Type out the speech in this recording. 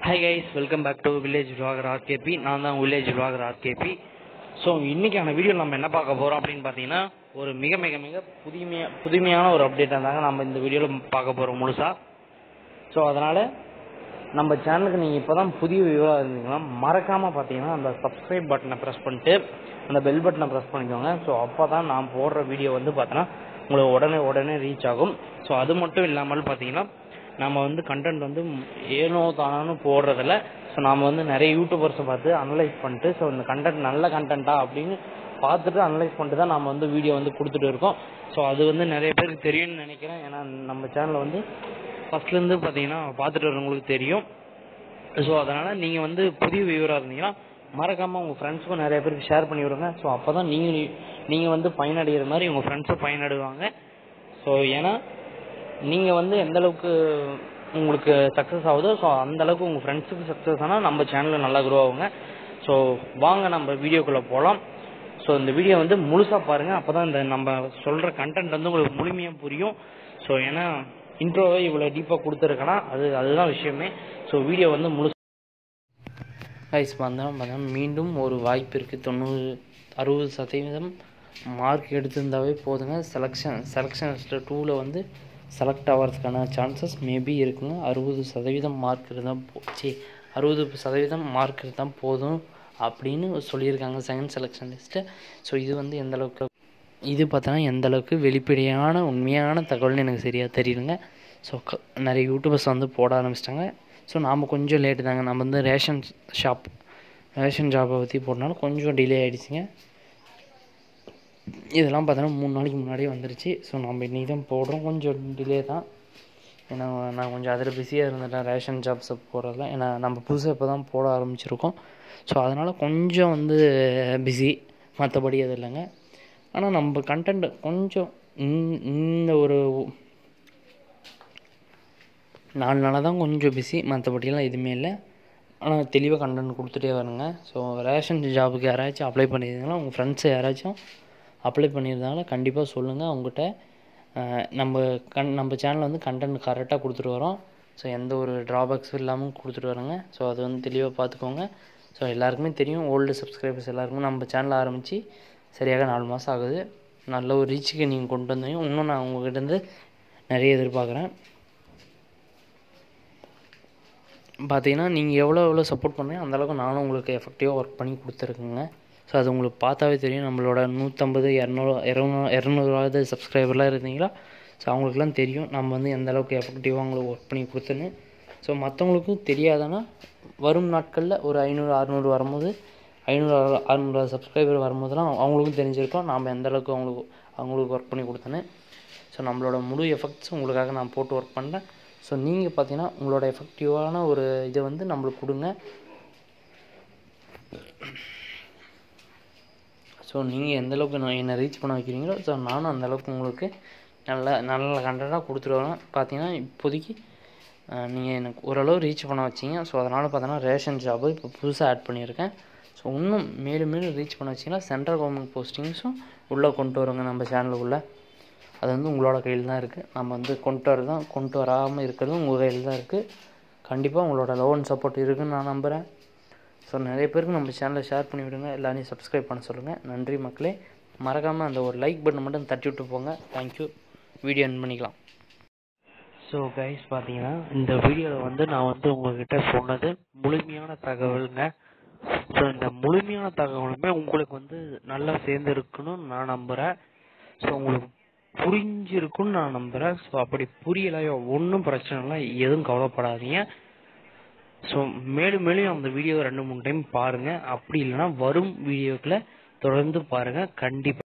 hi guys welcome back to village vlogger R K P நான் தான் village vlogger R K P so இன்னைக்கான video நம்ம என்ன பார்க்க போகிறோம் அப்படின்னு பார்த்தீங்கன்னா ஒரு மிக மிக மிக புதுமையா புதுமையான ஒரு அப்டேட் தாங்க நம்ம இந்த வீடியோவில் பார்க்க போகிறோம் முழுசா ஸோ அதனால் நம்ம சேனலுக்கு நீங்கள் இப்போ தான் புதிய வியூவாக இருந்தீங்கன்னா மறக்காமல் பார்த்தீங்கன்னா அந்த சப்ஸ்கிரைப் பட்டனை ப்ரெஸ் பண்ணிட்டு அந்த பெல் பட்டனை ப்ரெஸ் பண்ணிக்கோங்க ஸோ அப்போ தான் நான் போடுற வீடியோ வந்து பார்த்தோன்னா உங்களுக்கு உடனே உடனே ரீச் ஆகும் ஸோ அது மட்டும் இல்லாமல் பார்த்தீங்கன்னா நம்ம வந்து கண்டென்ட் வந்து ஏனோ தானோன்னு போடுறதில்ல ஸோ நாம் வந்து நிறைய யூடியூபர்ஸை பார்த்து அனலைஸ் பண்ணிட்டு ஸோ இந்த கண்டென்ட் நல்ல கண்டென்ட்டா அப்படின்னு பார்த்துட்டு அனலைஸ் பண்ணிட்டு தான் நம்ம வந்து வீடியோ வந்து கொடுத்துட்டு இருக்கோம் ஸோ அது வந்து நிறைய பேருக்கு தெரியும்னு நினைக்கிறேன் ஏன்னா நம்ம சேனலில் வந்து ஃபர்ஸ்ட்லேருந்து பார்த்தீங்கன்னா பார்த்துட்டு வரவங்களுக்கு தெரியும் ஸோ அதனால் நீங்கள் வந்து புதிய வியூவராக இருந்தீங்கன்னா மறக்காமல் உங்கள் ஃப்ரெண்ட்ஸுக்கும் நிறைய பேருக்கு ஷேர் பண்ணி விடுங்க ஸோ அப்போ தான் நீங்கள் நீங்கள் வந்து பயனடைகிற மாதிரி உங்கள் ஃப்ரெண்ட்ஸும் பயனடைவாங்க ஸோ ஏன்னா நீங்கள் வந்து எந்த அளவுக்கு உங்களுக்கு சக்ஸஸ் ஆகுதோ ஸோ அந்த அளவுக்கு உங்கள் ஃப்ரெண்ட்ஸுக்கு சக்ஸஸ் ஆனால் நம்ம சேனலில் நல்லா க்ரோ ஆகுங்க ஸோ வாங்க நம்ம வீடியோக்குள்ளே போகலாம் ஸோ இந்த வீடியோ வந்து முழுசாக பாருங்கள் அப்போ தான் இந்த நம்ம சொல்கிற கண்டென்ட் வந்து உங்களுக்கு முழுமையாக புரியும் ஸோ ஏன்னா இன்ட்ரோவை இவ்வளோ டீப்பாக கொடுத்துருக்கேன்னா அது அதுதான் விஷயமே ஸோ வீடியோ வந்து முழு கைஸ் வந்தோம் பார்த்தா மீண்டும் ஒரு வாய்ப்பு இருக்குது தொண்ணூறு அறுபது சதவீதம் மார்க் எடுத்திருந்தாவே போதுங்க செலெக்ஷன் செலெக்ஷன் டூவில் வந்து செலக்ட் ஆகிறதுக்கான சான்சஸ் மேபி இருக்குங்க அறுபது சதவீதம் மார்க் இருந்தால் போச்சு அறுபது சதவீதம் மார்க் இருந்தால் போதும் அப்படின்னு சொல்லியிருக்காங்க செகண்ட் செலெக்ஷன் லிஸ்ட்டு ஸோ இது வந்து எந்த அளவுக்கு இது பார்த்தோன்னா எந்த அளவுக்கு வெளிப்படையான உண்மையான தகவல்னு எனக்கு சரியாக தெரியலங்க ஸோ க நிறைய யூடியூபர்ஸ் வந்து போட ஆரம்பிச்சிட்டாங்க ஸோ நாம் கொஞ்சம் லேட்டு தாங்க நம்ம வந்து ரேஷன் ஷாப் ரேஷன் ஷாப்பை பற்றி போட்டனால கொஞ்சம் டிலே ஆகிடுச்சிங்க இதெல்லாம் பார்த்தோன்னா மூணு நாளைக்கு முன்னாடியே வந்துருச்சு ஸோ நம்ம இன்றைக்கி தான் போடுறோம் கொஞ்சம் டிலே தான் ஏன்னா நான் கொஞ்சம் அதில் பிஸியாக இருந்துட்டேன் ரேஷன் ஜாப்ஸை போடுறதுல ஏன்னா நம்ம புதுசாக இப்போ தான் போட ஆரம்பிச்சிருக்கோம் ஸோ அதனால் கொஞ்சம் வந்து பிஸி மற்றபடி அது இல்லைங்க ஆனால் நம்ம கண்டென்ட் கொஞ்சம் இந்த ஒரு நாலு நாளாக தான் கொஞ்சம் பிஸி மற்றபடியெல்லாம் எதுவுமே இல்லை ஆனால் தெளிவாக கண்டென்ட் கொடுத்துட்டே வருங்க ஸோ ரேஷன் ஜாபுக்கு யாராச்சும் அப்ளை பண்ணியிருந்தாங்களோ உங்கள் ஃப்ரெண்ட்ஸு யாராச்சும் அப்ளை பண்ணியிருந்தாங்களோ கண்டிப்பாக சொல்லுங்கள் அவங்ககிட்ட நம்ம கண் நம்ம சேனலில் வந்து கண்டென்ட் கரெக்டாக கொடுத்துட்டு வரோம் ஸோ எந்த ஒரு ட்ராபேக்ஸும் இல்லாமல் கொடுத்துட்டு வரோங்க ஸோ அது வந்து தெளிவாக பார்த்துக்கோங்க ஸோ எல்லாருக்குமே தெரியும் ஓல்டு சப்ஸ்கிரைபர்ஸ் எல்லாருக்குமே நம்ம சேனல் ஆரம்பித்து சரியாக நாலு மாதம் ஆகுது நல்ல ஒரு ரீச்சுக்கு நீங்கள் கொண்டு வந்தீங்க இன்னும் நான் உங்கள்கிட்டருந்து நிறைய எதிர்பார்க்குறேன் பார்த்தீங்கன்னா நீங்கள் எவ்வளோ எவ்வளோ சப்போர்ட் பண்ணீங்க அந்தளவுக்கு நானும் உங்களுக்கு எஃபெக்டிவாக ஒர்க் பண்ணி கொடுத்துருக்குங்க ஸோ அது உங்களுக்கு பார்த்தாவே தெரியும் நம்மளோட நூற்றம்பது இரநூறு இரநூறு இரநூறுவாவது சப்ஸ்கிரைபர்லாம் இருந்தீங்களா ஸோ அவங்களுக்குலாம் தெரியும் நம்ம வந்து எந்த அளவுக்கு எஃபெக்டிவாக அவங்களுக்கு ஒர்க் பண்ணி கொடுத்துன்னு ஸோ மற்றவங்களுக்கும் தெரியாதனா வரும் நாட்களில் ஒரு ஐநூறு அறநூறு வரும்போது ஐநூறு அறநூறு சப்ஸ்கிரைபர் வரும்போதெல்லாம் அவங்களுக்கும் தெரிஞ்சிருக்கோம் நாம் எந்த அளவுக்கு அவங்களுக்கு அவங்களுக்கு ஒர்க் பண்ணி கொடுத்தேன்னு ஸோ நம்மளோட முழு எஃபெக்ட்ஸ் உங்களுக்காக நான் போட்டு ஒர்க் பண்ணுறேன் ஸோ நீங்கள் பார்த்தீங்கன்னா உங்களோட எஃபெக்டிவான ஒரு இதை வந்து நம்மளுக்கு கொடுங்க ஸோ நீங்கள் எந்தளவுக்கு நான் என்னை ரீச் பண்ண வைக்கிறீங்களோ ஸோ நானும் அந்தளவுக்கு உங்களுக்கு நல்ல நல்ல கண்டென்ட்டாக கொடுத்துருவேன் பார்த்தீங்கன்னா இப்போதைக்கு நீங்கள் எனக்கு ஓரளவு ரீச் பண்ண வச்சிங்க ஸோ அதனால் பார்த்தோன்னா ரேஷன் ஜாபு இப்போ புதுசாக ஆட் பண்ணியிருக்கேன் ஸோ இன்னும் மேலும் மேலும் ரீச் பண்ண வச்சிங்கன்னா சென்ட்ரல் கவர்மெண்ட் போஸ்டிங்ஸும் உள்ளே கொண்டு வருங்க நம்ம சேனலுக்குள்ளே அது வந்து உங்களோட கையில் தான் இருக்குது நம்ம வந்து கொண்டு வர தான் கொண்டு வராமல் இருக்கிறதும் உங்கள் கையில் தான் இருக்குது கண்டிப்பாக உங்களோட லவ் அண்ட் சப்போர்ட் இருக்குதுன்னு நான் நம்புகிறேன் ஸோ நிறைய பேருக்கு நம்ம சேனலை ஷேர் பண்ணி விடுங்க எல்லாரையும் சப்ஸ்கிரைப் பண்ண சொல்லுங்கள் நன்றி மக்களே மறக்காமல் அந்த ஒரு லைக் பட்டன் மட்டும் தட்டி விட்டு போங்க தேங்க்யூ வீடியோ என் பண்ணிக்கலாம் ஸோ கைஸ் பார்த்தீங்கன்னா இந்த வீடியோவில் வந்து நான் வந்து உங்ககிட்ட சொன்னது முழுமையான தகவலுங்க ஸோ இந்த முழுமையான தகவலுமே உங்களுக்கு வந்து நல்லா சேர்ந்துருக்குன்னு நான் நம்புகிறேன் ஸோ உங்களுக்கு புரிஞ்சிருக்குன்னு நான் நம்புகிறேன் ஸோ அப்படி புரியலையோ ஒன்றும் பிரச்சனை இல்லை எதுவும் கவலைப்படாதீங்க ஸோ மேலும் மேலும் அந்த வீடியோ ரெண்டு மூணு டைம் பாருங்கள் அப்படி இல்லைன்னா வரும் வீடியோக்களை தொடர்ந்து பாருங்கள் கண்டிப்பாக